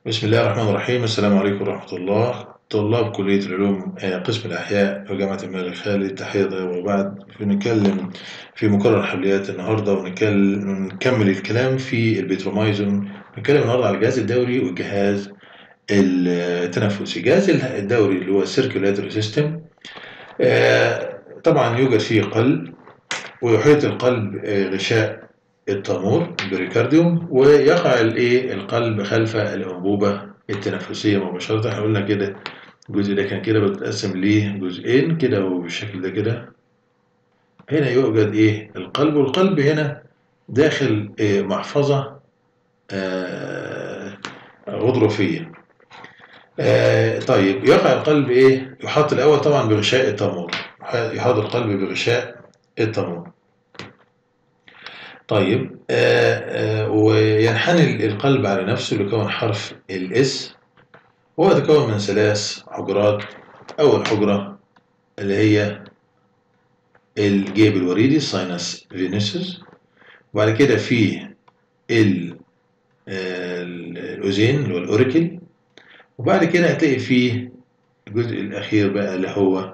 بسم الله الرحمن الرحيم السلام عليكم ورحمة الله طلاب كلية العلوم آه، قسم الأحياء وجامعة الملك خالد تحية طيبة وبعد بنتكلم في مقرر حمليات النهاردة ونكمل الكلام في البيترومايزون نتكلم النهاردة على الجهاز الدوري والجهاز التنفسي الجهاز الدوري اللي هو السيركيولاتوري سيستم طبعا يوجد فيه قلب ويحيط القلب آه، غشاء التامور البريكارديوم ويقع الايه القلب خلف الانبوبه التنفسيه مباشره احنا قلنا كده الجزء ده كان كده بيتقسم لجزئين كده وبالشكل ده كده هنا يوجد ايه القلب والقلب هنا داخل إيه محفظه آه غضروفيه آه طيب يقع القلب ايه يحاط الاول طبعا بغشاء التامور يحاط القلب بغشاء التامور طيب آه آه وينحني القلب على نفسه لكون حرف الاس هو يتكون من ثلاث حجرات أول حجرة اللي هي الجيب الوريدي ساينس فينيسوس وبعد كده في الأوزين اللي هو الأوريكل وبعد كده هتلاقي فيه الجزء الأخير بقى اللي هو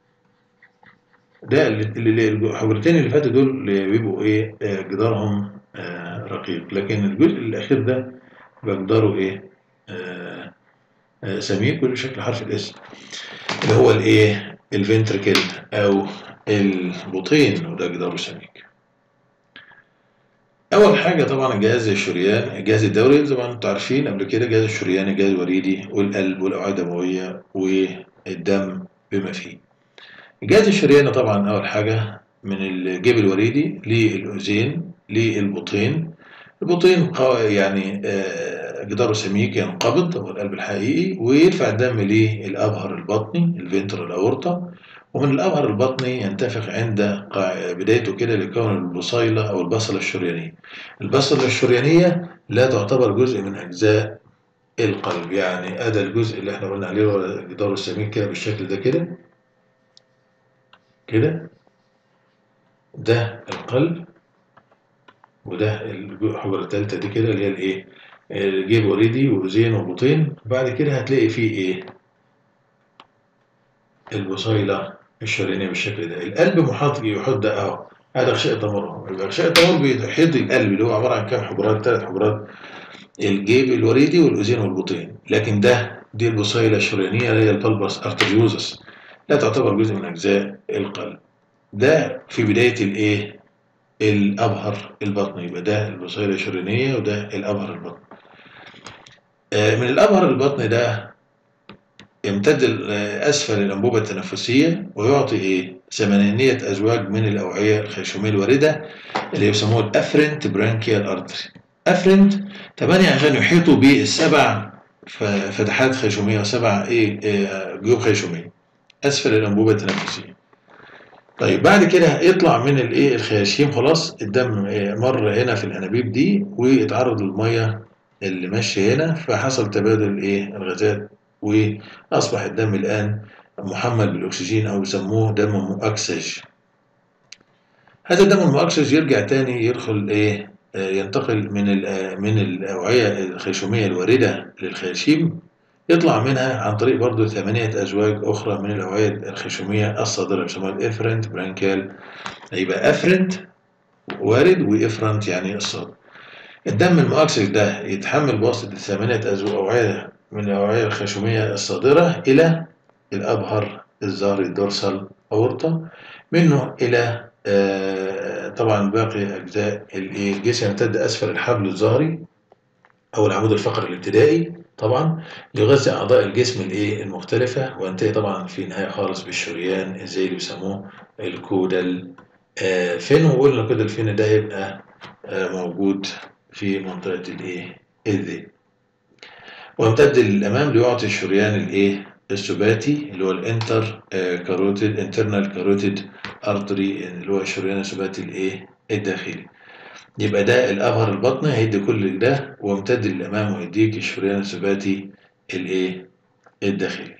ده الحجرتين اللي فاتوا دول اللي بيبقوا ايه جدارهم آه رقيق لكن الجزء الاخير ده بيبقى جداره ايه آه آه سميك بشكل حرف الاس اللي هو الايه الفنتركل او البطين وده جداره سميك اول حاجه طبعا الجهاز الشريان الجهاز الدوري زي ما انتم عارفين قبل كده الجهاز الشرياني الجهاز الوريدي والقلب والاوعيه الدمويه والدم بما فيه الجهاز الشرياني طبعا أول حاجة من الجيب الوريدي للأذين للبطين البطين يعني جداره سميك ينقبض هو القلب الحقيقي ويدفع الدم للأبهر البطني الفنترال أورتا ومن الأبهر البطني ينتفخ عند بدايته كده لكون البصيلة أو البصلة الشريانية البصلة الشريانية لا تعتبر جزء من أجزاء القلب يعني هذا الجزء اللي احنا قلنا عليه هو جداره السميك كده بالشكل ده كده كده ده القلب وده الحجرة التالتة دي كده اللي هي الايه الجيب اوريدي وزين وبطين بعد كده هتلاقي فيه ايه البصيلة الشريانية بالشكل ده القلب محاط يحط ده اهو هذا غشاء التمر يبقى غشاء التمر بيحيط القلب اللي هو عبارة عن كام حجرات ثلاث حجرات الجيب الوريدي والأذين والبطين لكن ده دي البصيلة الشريانية اللي هي البلبس ارتريوزس لا تعتبر جزء من أجزاء القلب ده في بداية الإيه؟ الأبهر البطني يبقى ده البصيلة الشريانية وده الأبهر البطني آه من الأبهر البطني ده يمتد أسفل الأنبوبة التنفسية ويعطي إيه؟ ثمانية أزواج من الأوعية الخيشومية الواردة اللي يسموه الأفرنت برانكيال أرتري أفرنت ثمانية عشان يحيطوا بالسبع فتحات خيشومية وسبع إيه, إيه جيوب خيشومية اسفل الانبوبه التنفسيه طيب بعد كده يطلع من الايه الخياشيم خلاص الدم مر هنا في الانابيب دي ويتعرض للميه اللي ماشيه هنا فحصل تبادل ايه الغازات واصبح الدم الان محمل بالاكسجين او يسموه دم مؤكسج هذا الدم المؤكسج يرجع تاني يدخل ايه ينتقل من من الاوعيه الخيشوميه الوارده للخياشيم يطلع منها عن طريق برضو ثمانية أزواج أخرى من الأوعية الخيشومية الصادرة بيسموها الإفرنت برانكال يبقى أفرنت وارد وإفرنت يعني الصادر الدم المؤكسج ده يتحمل بواسطة الثمانية أزواج أوعية من الأوعية الخيشومية الصادرة إلى الأبهر الزهري الدورسال أورطة منه إلى آه طبعا باقي أجزاء الجسم يمتد أسفل الحبل الظهري أو العمود الفقري الابتدائي طبعا يغذي اعضاء الجسم الايه المختلفه وينتهي طبعا في النهايه خالص بالشريان زي اللي بيسموه الكودال آه فين وقلنا كودال فين ده يبقى آه موجود في منطقه الايه الذهن ويمتد للامام ليعطي الشريان الايه السباتي اللي هو الانتر آه كاروتيد انترنال كاروتيد ارتري اللي هو الشريان السباتي الايه الداخلي يبقى ده الابهر البطني هيدي كل ده وامتد للامام ويديك الشريان الثباتي الايه الداخلي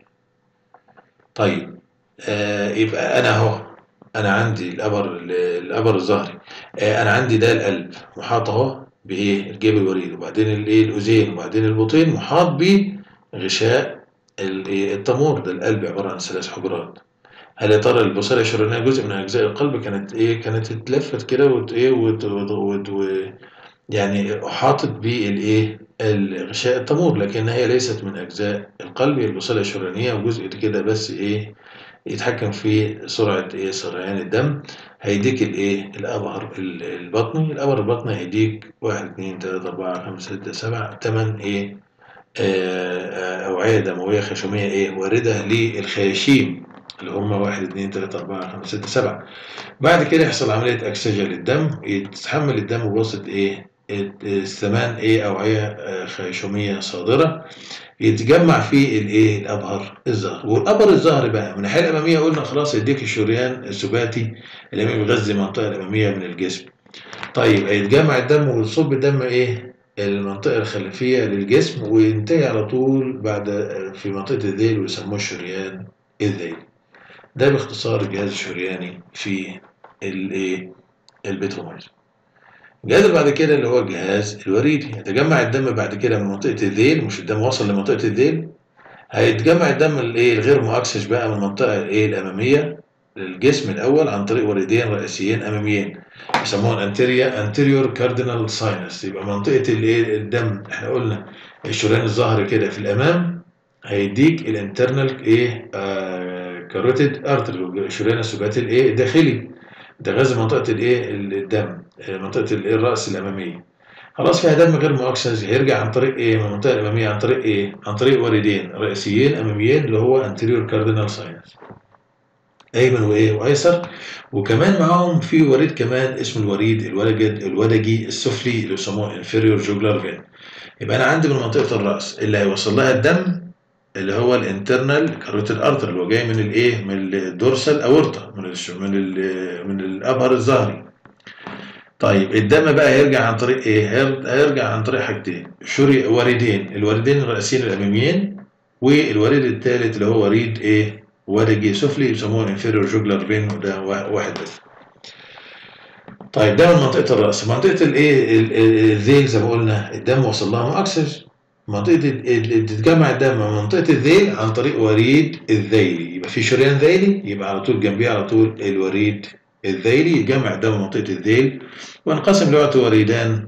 طيب آه يبقى انا اهو انا عندي الابر الابر الظهري آه انا عندي ده القلب محاط اهو بايه الجيب الوريد وبعدين الايه الاذين وبعدين البطين محاط بغشاء الايه التمور ده القلب عباره عن ثلاث حجرات هل يا ترى البصيله الشريانيه جزء من اجزاء القلب كانت ايه كانت اتلفت كده وت ايه وت وت وت و يعني احاطت بالايه الغشاء التمور لكن هي ليست من اجزاء القلب هي البصيله الشريانيه وجزء كده بس ايه يتحكم في سرعه ايه سريان الدم هيديك الايه الابهر البطني الابهر البطني هيديك 1 2 3 4 5 6 7 8 ايه اوعيه دمويه خشوميه ايه وارده للخياشيم اللي هم 1 2 3 4 5 6 7 بعد كده يحصل عمليه اكسجه للدم يتحمل الدم بواسطه ايه الثمان ايه اوعيه خيشوميه صادره يتجمع في الايه الابهر الظهر والابهر الظهري بقى من الناحيه الاماميه قلنا خلاص يديك الشريان السباتي اللي بيغذي المنطقه الاماميه من الجسم طيب هيتجمع الدم ويصب الدم ايه المنطقه الخلفيه للجسم وينتهي على طول بعد في منطقه الذيل ويسموه الشريان الذيلي ده باختصار الجهاز الشرياني في الايه البيتروميزم الجهاز اللي بعد كده اللي هو الجهاز الوريدي يتجمع الدم بعد كده من منطقه الذيل مش الدم وصل لمنطقه الذيل هيتجمع الدم الايه الغير مؤكسج بقى من المنطقه الايه الاماميه للجسم الاول عن طريق وردين رئيسيين اماميين يسموهم انتيريا انتيريور كاردينال ساينس يبقى منطقه الايه الدم احنا قلنا الشريان الظهري كده في الامام هيديك الانترنال ايه آه كاروتيد ارتري الشريان السباتي الايه الداخلي ده غاز منطقه الايه الدم منطقه الايه الراس الاماميه خلاص فيها دم غير مؤكسج هيرجع عن طريق ايه من المنطقه الاماميه عن طريق ايه عن طريق وردين رئيسيين اماميين اللي هو انتيريور كاردينال ساينس ايمن وايه وايسر وكمان معاهم في وريد كمان اسمه الوريد الودجي الودجي السفلي اللي بيسموه انفيريور جوجلار فين يبقى انا عندي من منطقه الراس اللي هيوصل لها الدم اللي هو الانترنال كاروتيد ارتر اللي هو جاي من الايه من الدورسال اورتا من ال من ال من الابهر الظهري طيب الدم بقى هيرجع عن طريق ايه هيرجع عن طريق حاجتين شري وردين الوردين الرئيسيين الاماميين والوريد الثالث اللي هو وريد ايه ودجي سفلي بيسموه انفيريور جوجلار فين وده واحد بس طيب ده من منطقه الراس منطقه الايه الذيل زي ما قلنا الدم وصل لها مؤكسج منطقة تتجمع الدم من منطقة الذيل عن طريق وريد الذيلي يبقى في شريان ذيلي يبقى على طول جنبيه على طول الوريد الذيلي يجمع الدم من منطقة الذيل وانقسم لوقت وريدان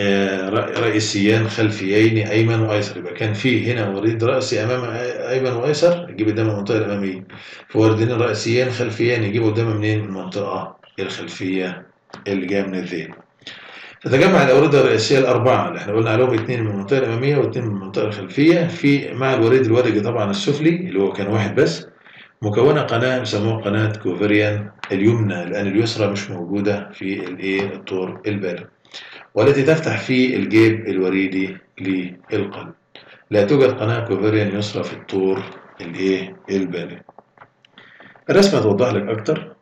رئيسيان خلفيين أيمن وأيسر يبقى كان في هنا وريد رأسي أمام أيمن وأيسر يجيب الدم من المنطقة الأمامية في وردين رئيسيين خلفيان يجيبوا الدم منين؟ من المنطقة الخلفية اللي جاية من الذيل تتجمع الأوردة الرئيسية الأربعة اللي احنا قلنا عليهم اثنين من المنطقة الأمامية واثنين من المنطقة الخلفية في مع الوريد الودجي طبعا السفلي اللي هو كان واحد بس مكونة قناة بيسموها قناة كوفريان اليمنى لأن اليسرى مش موجودة في الايه الطور البالغ والتي تفتح في الجيب الوريدي للقلب لا توجد قناة كوفريان يسرى في الطور الايه البالغ الرسمة توضح لك أكتر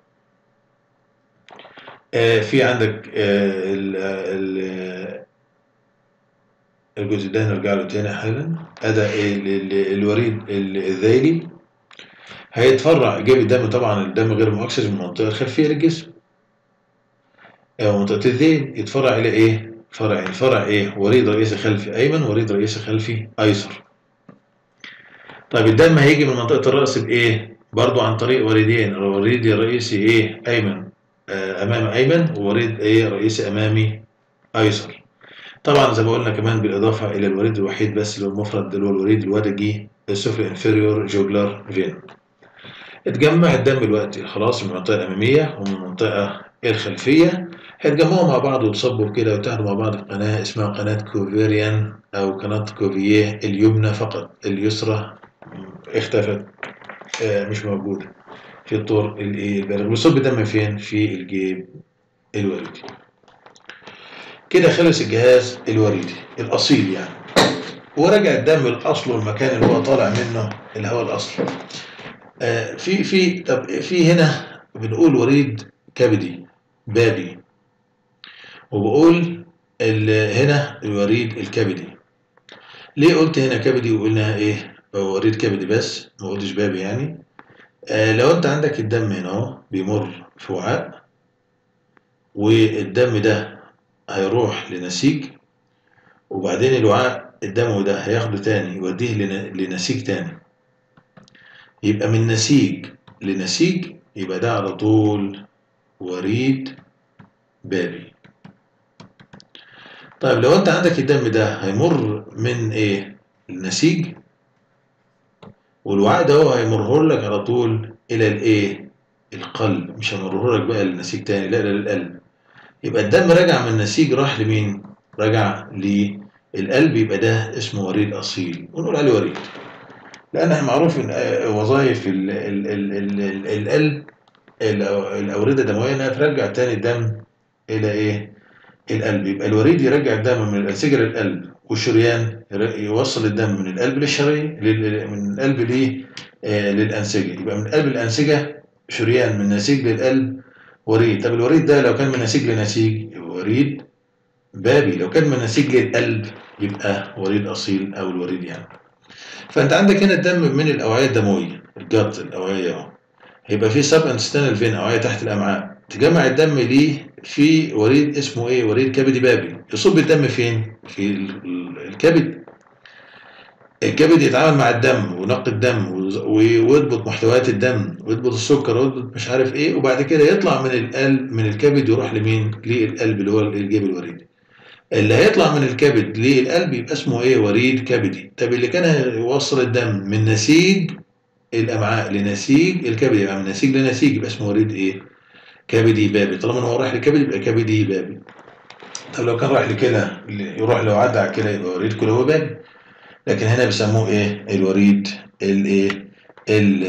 آه في عندك آه ال ال الجزء ده نرجع له تاني حالا أدا الوريد الذيلي هيتفرع جيب الدم طبعا الدم غير مؤكسج من المنطقة الخلفية للجسم منطقة الذيل يتفرع إلى إيه؟ فرع الفرع إيه؟ وريد رئيسي خلفي أيمن وريد رئيسي خلفي أيسر طيب الدم هيجي من منطقة الرأس بإيه؟ برضو عن طريق وريدين الوريد الرئيسي إيه؟ أيمن امام ايمن ووريد ايه رئيسي امامي ايسر طبعا زي ما قلنا كمان بالاضافه الى الوريد الوحيد بس اللي هو المفرد اللي هو الوريد الودجي السفلي انفيريور جوجلر فين اتجمع الدم دلوقتي خلاص من المنطقه الاماميه ومن المنطقه الخلفيه هيتجمعوا مع بعض وتصبوا كده وتاخدوا مع بعض في قناه اسمها قناه كوفيريان او قناه كوفيه اليمنى فقط اليسرى اختفت مش موجوده في الطور البالغ بيصب دم فين في الجيب الوريدي كده خلص الجهاز الوريدي الاصيل يعني ورجع الدم الاصل والمكان اللي هو طالع منه اللي هو الاصل آه في في طب في هنا بنقول وريد كبدي بابي وبقول هنا الوريد الكبدي ليه قلت هنا كبدي وقلنا ايه وريد كبدي بس ما قلتش بابي يعني آه لو انت عندك الدم هنا اهو بيمر في وعاء والدم ده هيروح لنسيج وبعدين الوعاء الدموي ده هياخده تاني يوديه لن- لنسيج تاني يبقى من نسيج لنسيج يبقى ده على طول وريد بابي طيب لو انت عندك الدم ده هيمر من ايه النسيج والوعاء ده هو هيمره لك على طول الى الايه القلب مش هيمره لك بقى للنسيج تاني لا لا للقلب يبقى الدم راجع من النسيج راح لمين راجع للقلب يبقى ده اسمه وريد اصيل ونقول عليه وريد لان معروف ان آه، وظائف ال- ال- ال- ال- ال- القلب الأو- الاورده الدمويه انها ترجع تاني الدم الى ايه القلب يبقى الوريد يرجع الدم من الانسجه للقلب والشريان ير- يوصل الدم من القلب للشرايين لل- من القلب ليه آه، للانسجه يبقى من قلب الانسجه شريان من نسيج للقلب وريد طب الوريد ده لو كان من نسيج لنسيج يبقى وريد بابي لو كان من نسيج للقلب يبقى وريد اصيل او الوريد يعني فانت عندك هنا الدم من الاوعيه الدمويه الجت الاوعيه اهو هيبقى في سب انستانال فين اوعيه تحت الامعاء تجمع الدم ليه في وريد اسمه ايه وريد كبدي بابي يصب الدم فين في ال- ال- الكبد الكبد يتعامل مع الدم وينقي الدم ويز- ويضبط محتويات الدم ويضبط السكر ويضبط مش عارف ايه وبعد كده يطلع من القلب من الكبد يروح لمين للقلب اللي هو الجيب الوريدي اللي هيطلع من الكبد للقلب يبقى اسمه ايه وريد كبدي طب اللي كان يوصل الدم من نسيج الامعاء لنسيج الكبد يبقى من نسيج لنسيج يبقى اسمه وريد ايه كبدي بابي طالما إن هو رايح للكبد يبقى كبدي بابي طب لو كان رايح لكلى يروح لو عدى على الكلى يبقى وريد كلى بابي لكن هنا بيسموه ايه الوريد الايه ال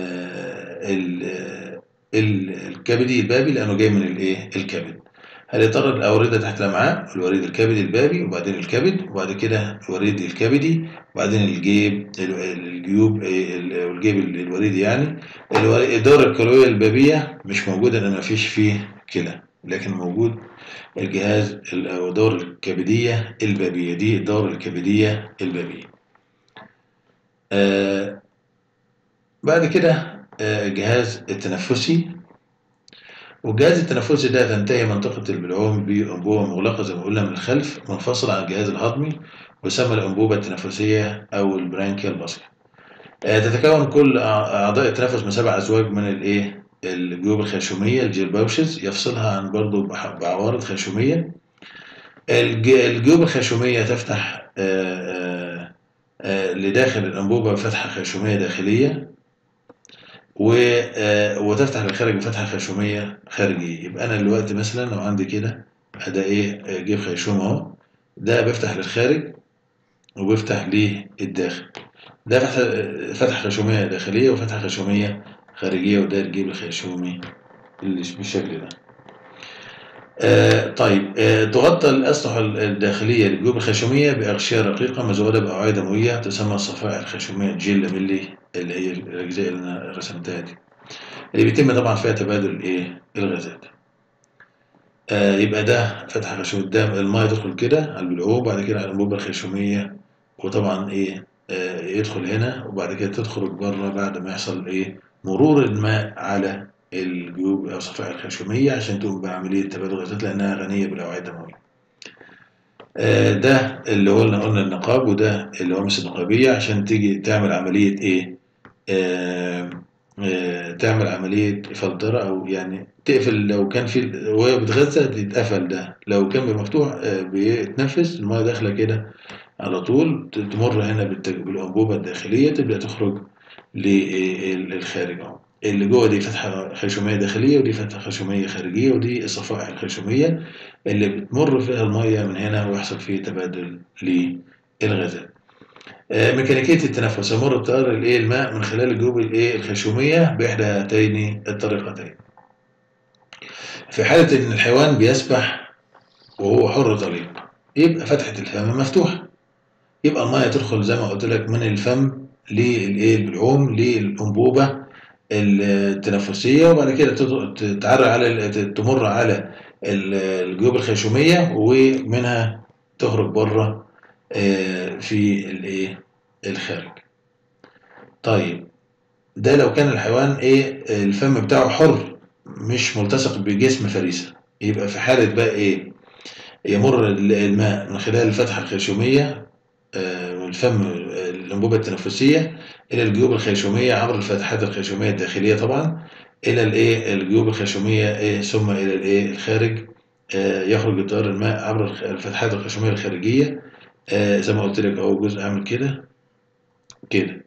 ال ال- الكبدي البابي لانه جاي من الايه الكبد هل يا ترى الاورده تحت الامعاء الوريد الكبدي البابي وبعدين الكبد وبعد كده الوريد الكبدي وبعدين الجيب ال- الجيوب ال- الجيب الوريدي يعني الوري- الدورة الكلوية البابية مش موجودة لأن مفيش فيه كلى لكن موجود الجهاز ال- أو الدورة الكبدية البابية دي الدورة الكبدية البابية آه بعد كده آه الجهاز التنفسي والجهاز التنفسي ده تنتهي منطقة البلعوم بأنبوبة مغلقة زي ما قلنا من الخلف منفصلة عن الجهاز الهضمي ويسمى الأنبوبة التنفسية أو البرانكيال باسكت آه، تتكون كل أع- أعضاء التنفس من سبع أزواج من الإيه؟ الجيوب الخيشومية الجيل باوشز يفصلها عن برضه بح- بعوارض خيشومية الج- الجيوب الخيشومية تفتح آه، آه، آه، لداخل الأنبوبة فتحة خيشومية داخلية و- آه، وتفتح للخارج بفتحة خيشومية خارجية يبقى أنا دلوقتي مثلا لو عندي كده ده إيه آه، جيب خيشوم أهو ده بيفتح للخارج وبيفتح للداخل ده فتح فتح خيشومية داخلية وفتحة خيشومية خارجية وده الجيب الخيشومي اللي بالشكل ده. آه طيب آه تغطى الأسطح الداخلية للجيوب الخيشومية بأغشية رقيقة مزودة بأوعية دموية تسمى الصفائح الخيشومية الجيل ملي اللي هي الأجزاء اللي أنا رسمتها دي. اللي بيتم طبعا فيها تبادل الإيه؟ الغازات. آه يبقى ده فتحة خيشومية قدام الماء يدخل كده على البلعوم وبعد كده على الأنبوبة الخيشومية وطبعا إيه آه، يدخل هنا وبعد كده تخرج بره بعد ما يحصل ايه مرور الماء على الجيوب او الصفائح الخيشوميه عشان تقوم بعمليه تبادل الغازات لانها غنيه بالاوعيه الدمويه. آه، ده اللي هو اللي قلنا النقاب وده الهوامش النقابيه عشان تيجي تعمل عمليه ايه؟ آه، آه، تعمل عمليه فلتره او يعني تقفل لو كان في وهي بتغذى بيتقفل ده لو كان مفتوح آه، بيتنفس الميه داخله كده على طول ت- تمر هنا بالتج- بالأنبوبة الداخلية تبدأ تخرج للخارج أهو اللي جوه دي فتحة خيشومية داخلية ودي فتحة خيشومية خارجية ودي الصفائح الخيشومية اللي بتمر فيها المية من هنا ويحصل فيه تبادل للغازات. آه، ميكانيكية التنفس يمر التيار الايه الماء من خلال الجيوب الايه الخيشومية بإحدى هاتين الطريقتين. في حالة إن الحيوان بيسبح وهو حر طليق يبقى فتحة الفم مفتوحة. يبقى الميه تدخل زي ما قلت لك من الفم للايه البلعوم للانبوبه التنفسيه وبعد كده تد- تتعرى على ال- تمر على ال- الجيوب الخيشوميه ومنها تخرج بره آه، في الايه الخارج طيب ده لو كان الحيوان ايه الفم بتاعه حر مش ملتصق بجسم فريسه يبقى في حاله بقى ايه يمر الماء من خلال الفتحة الخيشومية آه، من الفم آه، الأنبوبة التنفسية إلى الجيوب الخيشومية عبر الفتحات الخيشومية الداخلية طبعا إلى الإيه الجيوب الخيشومية إيه ثم إلى الإيه الخارج آه، يخرج التيار الماء عبر الفتحات الخيشومية الخارجية زي ما قلت لك أهو جزء أعمل كده كده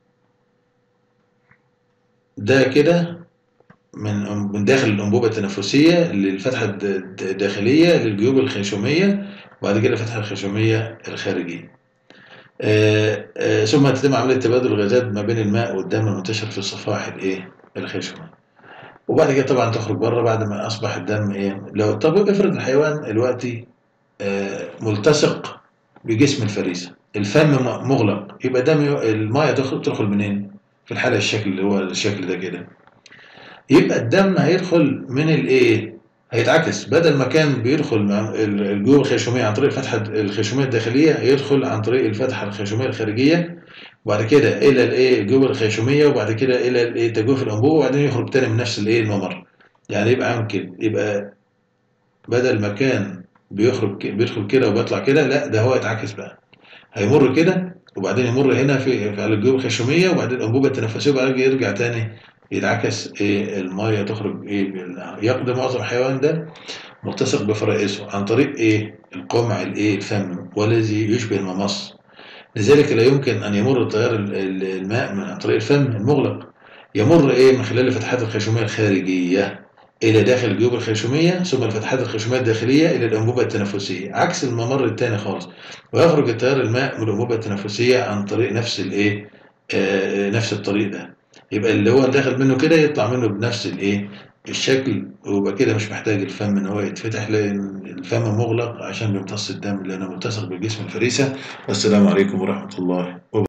ده كده من من داخل الأنبوبة التنفسية للفتحة الداخلية للجيوب الخيشومية وبعد كده الفتحة الخيشومية الخارجية آه، آه، ثم تتم عملية تبادل الغازات ما بين الماء والدم المنتشر في الصفائح الايه الخيشومية وبعد كده طبعا تخرج بره بعد ما أصبح الدم ايه لو طب افرض الحيوان دلوقتي آه، ملتصق بجسم الفريسة الفم مغلق يبقى دم المايه تدخل منين؟ في الحالة الشكل اللي هو الشكل ده كده يبقى الدم هيدخل من الايه هيتعكس بدل ما كان بيدخل الجيوب الخيشوميه عن طريق الفتحه الخيشوميه الداخليه هيدخل عن طريق الفتحه الخيشوميه الخارجيه وبعد كده الى الايه الجيوب الخيشوميه وبعد كده الى الايه تجويف الانبوبه وبعدين يخرج تاني من نفس الايه الممر يعني يبقى عامل كده يبقى بدل ما كان بيخرج بيدخل كده وبيطلع كده لا ده هو يتعكس بقى هيمر كده وبعدين يمر هنا في على الجيوب الخيشوميه وبعدين الانبوبه التنفسيه وبعدين يرجع تاني ينعكس ايه الميه تخرج ايه يقضي معظم الحيوان ده ملتصق بفرائسه عن طريق ايه القمع الايه الفم والذي يشبه الممص لذلك لا يمكن ان يمر تيار الماء من عن طريق الفم المغلق يمر ايه من خلال الفتحات الخيشوميه الخارجيه الى داخل الجيوب الخيشوميه ثم الفتحات الخيشوميه الداخليه الى الانبوبه التنفسيه عكس الممر الثاني خالص ويخرج التيار الماء من الانبوبه التنفسيه عن طريق نفس الايه آه نفس الطريق ده يبقى اللي هو داخل منه كده يطلع منه بنفس الايه الشكل ويبقى كده مش محتاج الفم ان هو يتفتح لان الفم مغلق عشان بيمتص الدم لانه ملتصق بالجسم الفريسه والسلام عليكم ورحمه الله وبركاته